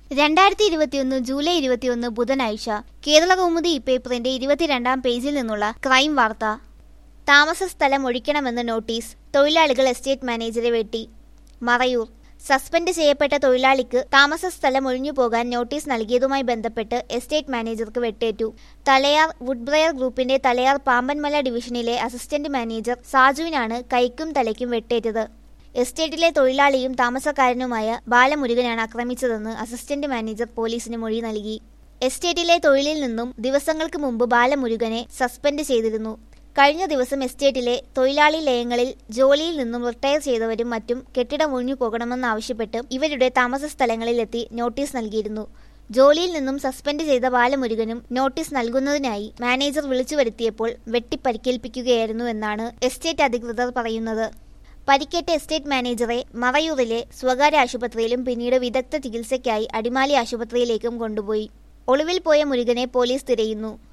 രണ്ടായിരത്തി ഇരുപത്തിയൊന്ന് ജൂലൈ ഇരുപത്തിയൊന്ന് ബുധനാഴ്ച കേരള കൗമുദി പേപ്പറിന്റെ ഇരുപത്തിരണ്ടാം പേജിൽ നിന്നുള്ള ക്രൈം വാർത്ത താമസ സ്ഥലം ഒഴിക്കണമെന്ന് നോട്ടീസ് തൊഴിലാളികൾ എസ്റ്റേറ്റ് മാനേജരെ വെട്ടി മറയൂർ സസ്പെൻഡ് ചെയ്യപ്പെട്ട തൊഴിലാളിക്ക് താമസ സ്ഥലം ഒഴിഞ്ഞു പോകാൻ നോട്ടീസ് നൽകിയതുമായി ബന്ധപ്പെട്ട് എസ്റ്റേറ്റ് മാനേജർക്ക് വെട്ടേറ്റു തലയാർ വുഡ്ബ്രയർ ഗ്രൂപ്പിന്റെ തലയാർ പാമ്പൻമല ഡിവിഷനിലെ അസിസ്റ്റന്റ് മാനേജർ സാജുവിനാണ് കൈക്കും തലയ്ക്കും വെട്ടേറ്റത് എസ്റ്റേറ്റിലെ തൊഴിലാളിയും താമസക്കാരനുമായ ബാലമുരുകനാണ് ആക്രമിച്ചതെന്ന് അസിസ്റ്റന്റ് മാനേജർ പോലീസിന് മൊഴി നൽകി എസ്റ്റേറ്റിലെ തൊഴിലിൽ നിന്നും ദിവസങ്ങൾക്ക് മുമ്പ് ബാലമുരുകനെ സസ്പെൻഡ് ചെയ്തിരുന്നു കഴിഞ്ഞ ദിവസം എസ്റ്റേറ്റിലെ തൊഴിലാളി ലയങ്ങളിൽ ജോലിയിൽ നിന്നും റിട്ടയർ ചെയ്തവരും മറ്റും കെട്ടിടം ഒഴിഞ്ഞു പോകണമെന്നാവശ്യപ്പെട്ട് ഇവരുടെ താമസ സ്ഥലങ്ങളിലെത്തി നോട്ടീസ് നൽകിയിരുന്നു ജോലിയിൽ നിന്നും സസ്പെൻഡ് ചെയ്ത ബാലമുരുകനും നോട്ടീസ് നൽകുന്നതിനായി മാനേജർ വിളിച്ചു വരുത്തിയപ്പോൾ വെട്ടിപ്പരിക്കേൽപ്പിക്കുകയായിരുന്നു എന്നാണ് എസ്റ്റേറ്റ് അധികൃതർ പറയുന്നത് പരിക്കേറ്റ എസ്റ്റേറ്റ് മാനേജറെ മറയൂറിലെ സ്വകാര്യ ആശുപത്രിയിലും പിന്നീട് വിദഗ്ധ ചികിത്സയ്ക്കായി അടിമാലി ആശുപത്രിയിലേക്കും കൊണ്ടുപോയി ഒളിവിൽ പോയ മുരുകനെ പോലീസ് തിരയുന്നു